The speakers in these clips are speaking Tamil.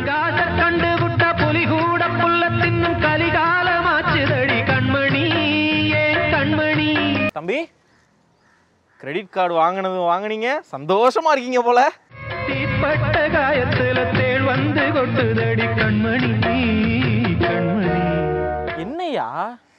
பங்காச கண்டு விட்ட புலி கூட புல்ல தின்னும் கலிகாலமாச்சுதடி கண்மணி ஏன் கண்மணி தம்பி கிரெடிட் கார்டு வாங்கினது வாங்குனீங்க சந்தோஷமா இருக்கீங்க போல தீப்பட்ட காயத்துல தேள் வந்து கொட்டுதடி கண்மணி கண்மணி என்னய்யா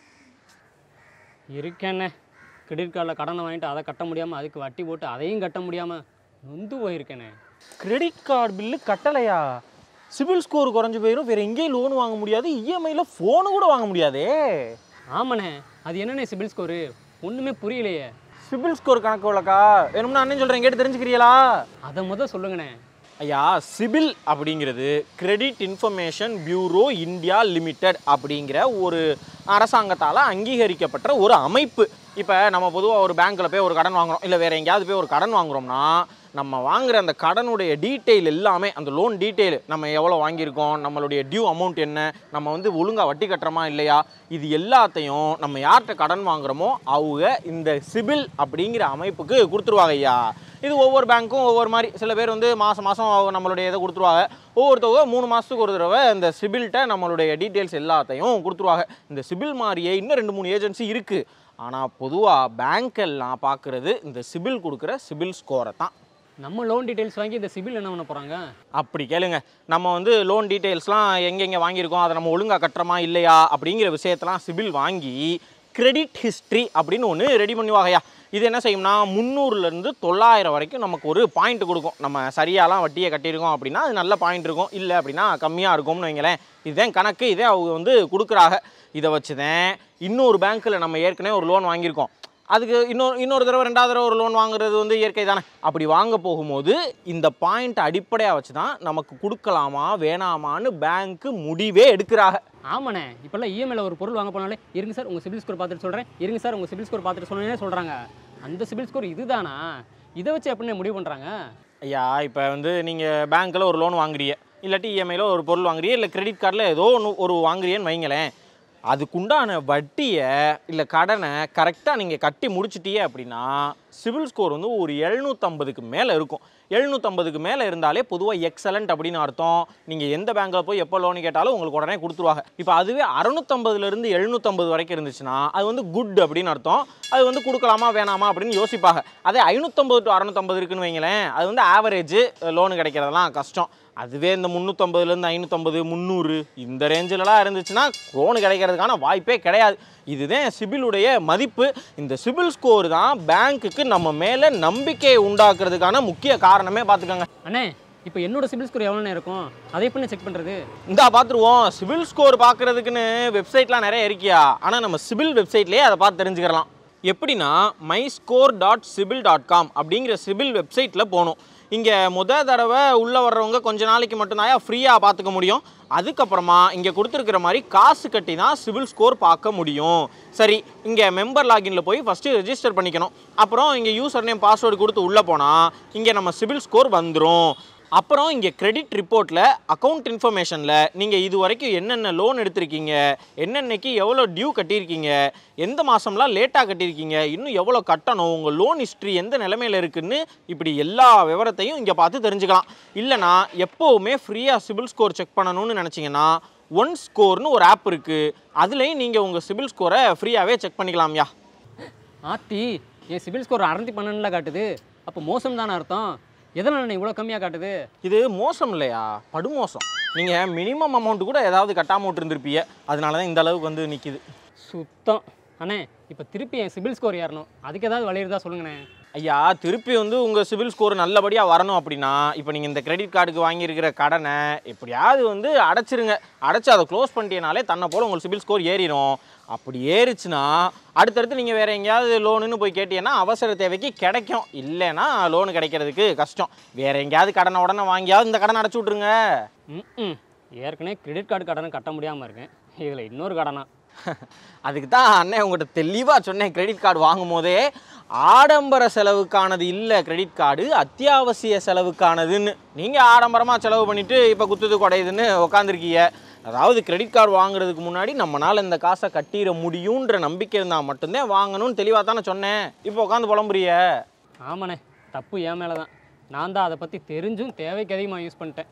இருக்கேண்ணே கிரெடிட் கார்டில் கடனை வாங்கிட்டு அதை கட்ட முடியாமல் அதுக்கு வட்டி போட்டு அதையும் கட்ட முடியாமல் நொந்து போயிருக்கேனே கிரெடிட் கார்டு பில்லு கட்டலையா சிபில் ஸ்கோர் குறைஞ்சு போயிடும் வேற எங்கேயும் லோன் வாங்க முடியாது இஎம்ஐல ஃபோனு கூட வாங்க முடியாதே ஆமாண்ணே அது என்னண்ணே சிபில் ஸ்கோரு ஒன்றுமே புரியலையே சிபில் ஸ்கோர் கணக்கு வழக்கா வேணும்னா அண்ணன் சொல்றேன் கேட்டு தெரிஞ்சுக்கிறீங்களா அதை முத சொல்லுங்கண்ணே ஐயா சிபில் அப்படிங்கிறது credit information bureau India limited அப்படிங்கிற ஒரு அரசாங்கத்தால் அங்கீகரிக்கப்பட்ட ஒரு அமைப்பு இப்போ நம்ம பொதுவாக ஒரு பேங்க்கில் போய் ஒரு கடன் வாங்குறோம் இல்லை வேறு எங்கேயாவது போய் ஒரு கடன் வாங்குறோம்னா நம்ம வாங்குற அந்த கடனுடைய டீட்டெயில் எல்லாமே அந்த லோன் டீட்டெயில் நம்ம எவ்வளோ வாங்கியிருக்கோம் நம்மளுடைய டியூ அமௌண்ட் என்ன நம்ம வந்து ஒழுங்காக வட்டி கட்டுறோமா இல்லையா இது எல்லாத்தையும் நம்ம யார்கிட்ட கடன் வாங்குறோமோ அவங்க இந்த சிபில் அப்படிங்கிற அமைப்புக்கு கொடுத்துருவாங்க ஐயா இது ஒவ்வொரு பேங்க்கும் ஒவ்வொரு மாதிரி சில பேர் வந்து மாதம் மாதம் நம்மளுடைய இதை கொடுத்துருவாங்க ஒவ்வொருத்தவங்க மூணு மாதத்துக்கு ஒரு தடவை இந்த சிபில்கிட்ட நம்மளுடைய டீட்டெயில்ஸ் எல்லாத்தையும் கொடுத்துருவாங்க இந்த சிபில் மாதிரியே இன்னும் ரெண்டு மூணு ஏஜென்சி இருக்குது ஆனால் பொதுவாக பேங்க் எல்லாம் பார்க்குறது இந்த சிபில் கொடுக்குற சிபில் ஸ்கோரை தான் நம்ம லோன் டீட்டெயில்ஸ் வாங்கி இந்த சிபில் என்ன பண்ண போகிறாங்க அப்படி கேளுங்க நம்ம வந்து லோன் டீட்டெயில்ஸ்லாம் எங்கெங்கே வாங்கியிருக்கோம் அதை நம்ம ஒழுங்காக கட்டுறோமா இல்லையா அப்படிங்கிற விஷயத்தெல்லாம் சிபில் வாங்கி கிரெடிட் ஹிஸ்ட்ரி அப்படின்னு ஒன்று ரெடி பண்ணுவாங்கய்யா இது என்ன செய்யும்னா முந்நூறுலேருந்து தொள்ளாயிரம் வரைக்கும் நமக்கு ஒரு பாயிண்ட் கொடுக்கும் நம்ம சரியாலாம் வட்டியை கட்டியிருக்கோம் அப்படின்னா அது நல்ல பாயிண்ட் இருக்கும் இல்லை அப்படின்னா கம்மியாக இருக்கும்னு வைங்களேன் இதுதான் கணக்கு இதே அவங்க வந்து கொடுக்குறாங்க இதை வச்சு தான் இன்னொரு பேங்க்கில் நம்ம ஏற்கனவே ஒரு லோன் வாங்கியிருக்கோம் அதுக்கு இன்னொரு இன்னொரு தடவை ரெண்டாவது தடவை ஒரு லோன் வாங்குறது வந்து இயற்கை தானே அப்படி வாங்க போகும்போது இந்த பாயிண்ட் அடிப்படையாக வச்சு தான் நமக்கு கொடுக்கலாமா வேணாமான்னு பேங்க்கு முடிவே எடுக்கிறாங்க ஆமாண்ணே இப்போல்லாம் இஎம்ஐல ஒரு பொருள் வாங்க போனாலே இருங்க சார் உங்கள் சிபில் ஸ்கோர் பார்த்துட்டு சொல்கிறேன் இருங்க சார் உங்கள் சிபில் ஸ்கோர் பார்த்துட்டு சொல்லுங்கன்னே சொல்கிறாங்க அந்த சிபில் ஸ்கோர் இதுதானா இதை வச்சு எப்படிண்ணே முடிவு பண்ணுறாங்க ஐயா இப்போ வந்து நீங்கள் பேங்க்கில் ஒரு லோன் வாங்குறீங்க இல்லாட்டி இஎம்ஐயில் ஒரு பொருள் வாங்குறீங்க இல்லை கிரெடிட் கார்டில் ஏதோ ஒன்று ஒரு வாங்குறீங்கன்னு வைங்களேன் அதுக்குண்டான வட்டியை இல்லை கடனை கரெக்டாக நீங்கள் கட்டி முடிச்சிட்டீங்க அப்படின்னா சிவில் ஸ்கோர் வந்து ஒரு எழுநூற்றம்பதுக்கு மேலே இருக்கும் எழுநூற்றம்பதுக்கு மேலே இருந்தாலே பொதுவாக எக்ஸலண்ட் அப்படின்னு அர்த்தம் நீங்கள் எந்த பேங்க்கில் போய் எப்போ லோன் கேட்டாலும் உங்களுக்கு உடனே கொடுத்துருவாங்க இப்போ அதுவே அறுநூத்தம்பதுலேருந்து எழுநூற்றம்பது வரைக்கும் இருந்துச்சுன்னா அது வந்து குட் அப்படின்னு அர்த்தம் அது வந்து கொடுக்கலாமா வேணாமா அப்படின்னு யோசிப்பாங்க அதே ஐநூற்றம்பது டு அறுநூத்தம்பது இருக்குன்னு வைங்களேன் அது வந்து ஆவரேஜ் லோனு கிடைக்கிறதெல்லாம் கஷ்டம் அதுவே இந்த முந்நூற்றம்பதுலேருந்து ஐநூற்றம்பது முந்நூறு இந்த ரேஞ்சிலலாம் இருந்துச்சுன்னா லோனு கிடைக்கிறதுக்கான வாய்ப்பே கிடையாது இதுதான் சிபிலுடைய மதிப்பு இந்த சிபில் ஸ்கோர் தான் பேங்க்குக்கு நம்ம மேலே நம்பிக்கையை உண்டாக்குறதுக்கான முக்கிய காரணமே பார்த்துக்கோங்க அண்ணே இப்போ என்னோட சிபில் ஸ்கோர் எவ்வளோண்ணே இருக்கும் அதை எப்படி செக் பண்ணுறது இந்தா பார்த்துருவோம் சிபில் ஸ்கோர் பார்க்குறதுக்குன்னு வெப்சைட்லாம் நிறைய இருக்கியா ஆனால் நம்ம சிபில் வெப்சைட்லேயே அதை பார்த்து தெரிஞ்சுக்கலாம் எப்படின்னா my score dot CIBIL dot com அப்படிங்கிற சிபில் வெப்சைட்டில் போகணும் இங்கே முத தடவை உள்ளே வர்றவங்க கொஞ்ச நாளைக்கு மட்டும்தான் ஃப்ரீயாக பார்த்துக்க முடியும் அதுக்கப்புறமா இங்கே கொடுத்துருக்கிற மாதிரி காசு கட்டி தான் சிபில் ஸ்கோர் பார்க்க முடியும் சரி இங்கே மெம்பர் லாகின்ல போய் ஃபஸ்ட்டு ரெஜிஸ்டர் பண்ணிக்கணும் அப்புறம் இங்கே யூசர் நேம் பாஸ்வேர்டு கொடுத்து உள்ளே போனால் இங்கே நம்ம சிபில் ஸ்கோர் வந்துடும் அப்புறம் இங்கே கிரெடிட் ரிப்போர்ட்டில் அக்கௌண்ட் இன்ஃபர்மேஷனில் நீங்கள் இது வரைக்கும் என்னென்ன லோன் எடுத்திருக்கீங்க என்னென்னைக்கு எவ்வளோ டியூ கட்டியிருக்கீங்க எந்த மாதம்லாம் லேட்டாக கட்டியிருக்கீங்க இன்னும் எவ்வளோ கட்டணும் உங்கள் லோன் ஹிஸ்ட்ரி எந்த நிலமையில இருக்குன்னு இப்படி எல்லா விவரத்தையும் இங்கே பார்த்து தெரிஞ்சுக்கலாம் இல்லைனா எப்போவுமே ஃப்ரீயாக சிபில் ஸ்கோர் செக் பண்ணணும்னு நினச்சிங்கன்னா ஒன் ஸ்கோர்னு ஒரு ஆப் இருக்குது அதுலேயும் நீங்கள் உங்கள் சிபில் ஸ்கோரை ஃப்ரீயாகவே செக் பண்ணிக்கலாம்யா ஆத்தி என் சிபில் ஸ்கோர் அறந்தி பன்னெண்டுல காட்டுது அப்போ மோசம் தானே அர்த்தம் எதனால் இவ்வளோ கம்மியாக காட்டுது இது மோசம் இல்லையா படுமோசம் நீங்கள் மினிமம் அமௌண்ட் கூட ஏதாவது கட்டாம விட்டுருந்துருப்பீங்க அதனால தான் இந்த அளவுக்கு வந்து நிற்கிது சுத்தம் அண்ணே இப்போ திருப்பி என் சிபில் ஸ்கோர் ஏறணும் அதுக்கு ஏதாவது வழி இருந்தால் சொல்லுங்கண்ணே ஐயா திருப்பி வந்து உங்கள் சிபில் ஸ்கோர் நல்லபடியாக வரணும் அப்படின்னா இப்போ நீங்கள் இந்த கிரெடிட் கார்டுக்கு வாங்கியிருக்கிற கடனை எப்படியாவது வந்து அடைச்சிருங்க அடைச்சி அதை க்ளோஸ் பண்ணிட்டீங்கனாலே தன்னை போல் உங்கள் சிபில் ஸ்கோர் ஏறிடும் அப்படி ஏறிச்சுன்னா அடுத்தடுத்து நீங்கள் வேறு எங்கேயாவது லோனுன்னு போய் கேட்டீங்கன்னா அவசர தேவைக்கு கிடைக்கும் இல்லைன்னா லோன் கிடைக்கிறதுக்கு கஷ்டம் வேறு எங்கேயாவது கடனை உடனே வாங்கியாவது இந்த கடனை அடைச்சி விட்ருங்க ம் ஏற்கனவே கிரெடிட் கார்டு கடனை கட்ட முடியாமல் இருக்கேன் இதில் இன்னொரு கடனா அதுக்கு தான் அண்ணன் உங்கள்கிட்ட தெளிவாக சொன்னேன் கிரெடிட் கார்டு வாங்கும் போதே ஆடம்பர செலவுக்கானது இல்லை கிரெடிட் கார்டு அத்தியாவசிய செலவுக்கானதுன்னு நீங்கள் ஆடம்பரமாக செலவு பண்ணிவிட்டு இப்போ குத்துது குடையுதுன்னு உக்காந்துருக்கீங்க அதாவது கிரெடிட் கார்டு வாங்குறதுக்கு முன்னாடி நம்மளால் இந்த காசை கட்டிட முடியுன்ற நம்பிக்கை இருந்தால் மட்டும்தான் வாங்கணும்னு தெளிவாக தானே சொன்னேன் இப்போ உட்காந்து புலம்புறிய ஆமாண்ணே தப்பு என் மேலே தான் நான் தான் அதை பற்றி தெரிஞ்சும் தேவைக்கு அதிகமாக யூஸ் பண்ணிட்டேன்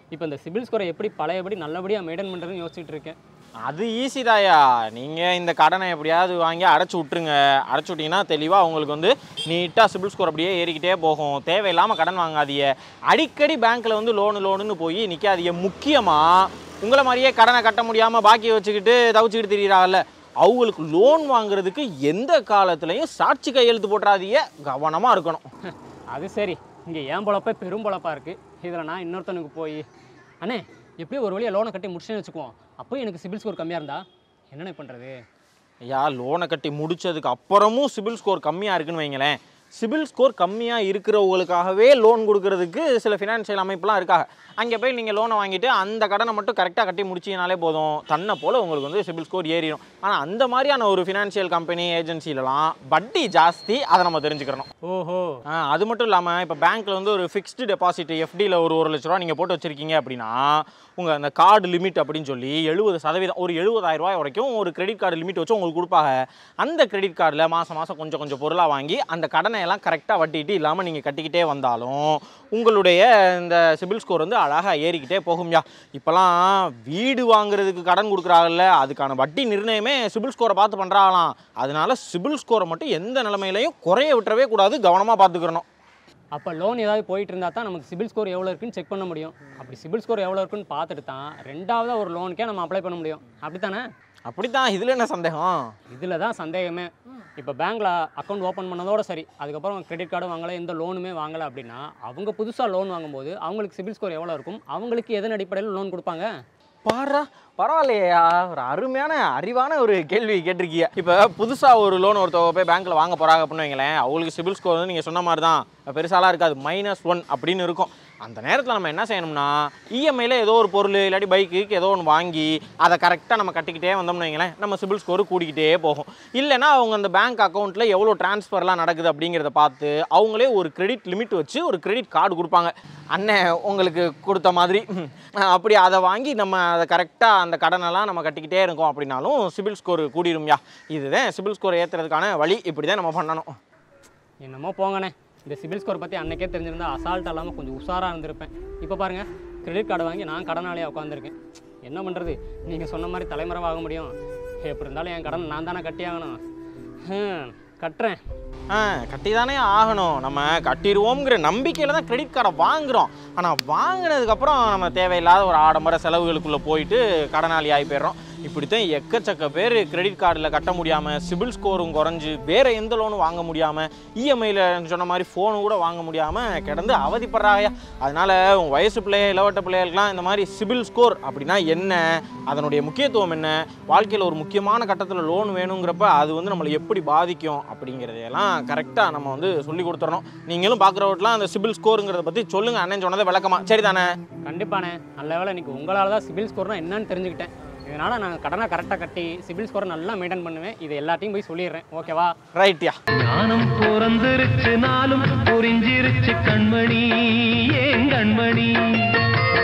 இப்போ இந்த சிபில் ஸ்கோரை எப்படி பழையபடி நல்லபடியாக மெயின்டைன் பண்ணுறதுன்னு யோசிச்சுட்டு இருக்கேன் அது ஈஸி தாயா நீங்கள் இந்த கடனை எப்படியாவது வாங்கி அடைச்சி விட்ருங்க அடைச்சி விட்டிங்கன்னா தெளிவாக உங்களுக்கு வந்து நீட்டாக சிபில் ஸ்கோர் அப்படியே ஏறிக்கிட்டே போகும் தேவையில்லாமல் கடன் வாங்காதீங்க அடிக்கடி பேங்க்கில் வந்து லோனு லோனுன்னு போய் நிற்காதீங்க முக்கியமாக உங்களை மாதிரியே கடனை கட்ட முடியாமல் பாக்கி வச்சுக்கிட்டு தவிச்சுக்கிட்டு திரியிறாங்கல்ல அவங்களுக்கு லோன் வாங்குறதுக்கு எந்த காலத்துலையும் சாட்சி கையெழுத்து போட்டுறாதீங்க கவனமாக இருக்கணும் அது சரி இங்கே ஏன் பொழப்பே பெரும் பொழப்பா இருக்குது இதில் நான் இன்னொருத்தனுக்கு போய் அண்ணே எப்படியும் ஒரு வழியாக லோனை கட்டி முடிச்சேன்னு வச்சுக்குவோம் அப்போ எனக்கு சிபில் ஸ்கோர் கம்மியாக இருந்தா என்னண்ணே பண்ணுறது ஐயா லோனை கட்டி முடிச்சதுக்கு அப்புறமும் சிபில் ஸ்கோர் கம்மியாக இருக்குன்னு வைங்களேன் சிபில் ஸ்கோர் கம்மியாக இருக்கிறவங்களுக்காகவே லோன் கொடுக்கறதுக்கு சில ஃபினான்ஷியல் அமைப்புலாம் இருக்காங்க அங்கே போய் நீங்கள் லோனை வாங்கிட்டு அந்த கடனை மட்டும் கரெக்டாக கட்டி முடிச்சிங்கனாலே போதும் தன்னை போல் உங்களுக்கு வந்து சிபில் ஸ்கோர் ஏறிடும் ஆனால் அந்த மாதிரியான ஒரு ஃபினான்ஷியல் கம்பெனி ஏஜென்சிலலாம் வட்டி ஜாஸ்தி அதை நம்ம தெரிஞ்சுக்கிறணும் ஓஹோ ஆ, அது மட்டும் இல்லாமல் இப்போ பேங்க்கில் வந்து ஒரு ஃபிக்ஸ்டு டெபாசிட் எஃப்டியில் ஒரு ஒரு லட்ச ரூபா நீங்கள் போட்டு வச்சுருக்கீங்க அப்படின்னா உங்கள் அந்த கார்டு லிமிட் அப்படின்னு சொல்லி எழுபது சதவீதம் ஒரு 70000 ரூபாய் வரைக்கும் ஒரு கிரெடிட் கார்டு லிமிட் வச்சு உங்களுக்கு கொடுப்பாங்க அந்த கிரெடிட் கார்டில் மாதம் மாதம் கொஞ்சம் கொஞ்சம் பொருளாக வாங்கி அந்த கடனை எல்லாம் கரெக்டாக வட்டிட்டு இல்லாமல் நீங்கள் கட்டிக்கிட்டே வந்தாலும் உங்களுடைய இந்த சிபில் ஸ்கோர் வந்து அழகாக ஏறிக்கிட்டே போகும்யா இப்போலாம் வீடு வாங்குறதுக்கு கடன் கொடுக்குறாங்கல்ல அதுக்கான வட்டி நிர்ணயமே சிபில் ஸ்கோரை பார்த்து பண்ணுறாங்களாம் அதனால சிபில் ஸ்கோரை மட்டும் எந்த நிலைமையிலையும் குறைய விட்டுறவே கூடாது கவனமாக பார்த்துக்கிறணும் அப்போ லோன் ஏதாவது போயிட்டு இருந்தால் தான் நமக்கு சிபில் ஸ்கோர் எவ்வளோ இருக்குன்னு செக் பண்ண முடியும் அப்படி சிபில் ஸ்கோர் எவ்வளோ இருக்குன்னு பார்த்துட்டு தான் ரெண்டாவதாக ஒரு லோனுக்கே நம்ம அப்ளை பண்ண முடியும் அப்படி தானே அப்படித்தான் இதில் என்ன சந்தேகம் இதில் தான் சந்தேகமே இப்போ பேங்க்கில் அக்கௌண்ட் ஓப்பன் பண்ணதோட சரி அதுக்கப்புறம் கிரெடிட் கார்டும் வாங்கலை எந்த லோனுமே வாங்கலை அப்படின்னா அவங்க புதுசாக லோன் வாங்கும்போது அவங்களுக்கு சிபில் ஸ்கோர் எவ்வளோ இருக்கும் அவங்களுக்கு எதன் அடிப்படையில் லோன் கொடுப்பாங்க பாரா பரவாயில்லையா ஒரு அருமையான அறிவான ஒரு கேள்வி கேட்டிருக்கீங்க இப்போ புதுசாக ஒரு லோன் ஒருத்தவங்க போய் பேங்க்கில் வாங்க போகிறாங்க அப்படின்னு வைங்களேன் அவங்களுக்கு சிபில் ஸ்கோர் வந்து நீங்கள் சொன்ன மாதிரி தான் பெருசாலாம் இருக்காது மைனஸ் ஒன் அப்படின்னு இருக்கும் அந்த நேரத்தில் நம்ம என்ன செய்யணும்னா இஎம்ஐயில் ஏதோ ஒரு பொருள் இல்லாட்டி பைக்குக்கு ஏதோ ஒன்று வாங்கி அதை கரெக்டாக நம்ம கட்டிக்கிட்டே வந்தோம்னு வைங்களேன் நம்ம சிபில் ஸ்கோர் கூடிக்கிட்டே போகும் இல்லைன்னா அவங்க அந்த பேங்க் அக்கௌண்ட்டில் எவ்வளோ ட்ரான்ஸ்ஃபர்லாம் நடக்குது அப்படிங்கிறத பார்த்து அவங்களே ஒரு கிரெடிட் லிமிட் வச்சு ஒரு கிரெடிட் கார்டு கொடுப்பாங்க அண்ணன் உங்களுக்கு கொடுத்த மாதிரி ம், அப்படி அதை வாங்கி நம்ம அதை கரெக்டாக அந்த கடனெல்லாம் நம்ம கட்டிக்கிட்டே இருக்கோம் அப்படின்னாலும் சிபில் ஸ்கோர் கூடிரும்யா இதுதான் சிபில் ஸ்கோர் ஏற்றுறதுக்கான வழி இப்படி தான் நம்ம பண்ணணும் என்னமோ போங்கண்ணே இந்த சிபில் ஸ்கோர் பற்றி அன்னைக்கே தெரிஞ்சிருந்தா அசால்ட் இல்லாமல் கொஞ்சம் உஷாராக இருந்திருப்பேன் இப்போ பாருங்கள் கிரெடிட் கார்டு வாங்கி நான் கடனாளியாக உட்காந்துருக்கேன் என்ன பண்ணுறது நீங்கள் சொன்ன மாதிரி தலைமறைவாக முடியும் எப்படி இருந்தாலும் என் கடன் நான் தானே கட்டியாகணும் ஹம், கட்டுறேன் ஆ கட்டி தானே ஆகணும் நம்ம கட்டிடுவோங்கிற நம்பிக்கையில் தான் கிரெடிட் கார்டை வாங்குகிறோம் ஆனால் வாங்கினதுக்கப்புறம் நம்ம தேவையில்லாத ஒரு ஆடம்பர செலவுகளுக்குள்ளே போயிட்டு கடனாளி ஆகி போயிடுறோம் இப்படித்தான் எக்கச்சக்க பேர் கிரெடிட் கார்டில் கட்ட முடியாமல் சிபில் ஸ்கோரும் குறைஞ்சு வேறு எந்த லோனும் வாங்க முடியாமல் இஎம்ஐயில் சொன்ன மாதிரி ஃபோனு கூட வாங்க முடியாமல் கிடந்து அவதிப்படுறாங்க அதனால் உங்கள் வயசு பிள்ளைய இளவட்ட பிள்ளைகளுக்கெல்லாம் இந்த மாதிரி சிபில் ஸ்கோர் அப்படின்னா என்ன அதனுடைய முக்கியத்துவம் என்ன வாழ்க்கையில் ஒரு முக்கியமான கட்டத்தில் லோன் வேணுங்கிறப்ப அது வந்து நம்மளை எப்படி பாதிக்கும் அப்படிங்கிறதையெல்லாம் கரெக்டாக நம்ம வந்து சொல்லி கொடுத்துறணும் நீங்களும் பார்க்குறவட்டலாம் அந்த சிபில் ஸ்கோருங்கிறத பற்றி சொல்லுங்கள் அண்ணன் சொன்னதை விளக்கமா சரி தானே கண்டிப்பாண்ணே நல்ல வேளை இன்னைக்கு உங்களால் தான் சிபில் ஸ்கோர்னா என்னன்னு தெரிஞ்சுக்கிட்டேன் இதனால் நான் கடனை கரெக்டாக கட்டி சிபில் ஸ்கோரை நல்லா மெயின்டைன் பண்ணுவேன் இது எல்லாத்தையும் போய் சொல்லிடுறேன் ஓகேவா ரைட்யா ஞானம் பிறந்திருச்சு நாளும் புரிஞ்சிருச்சு கண்மணி ஏன் கண்மணி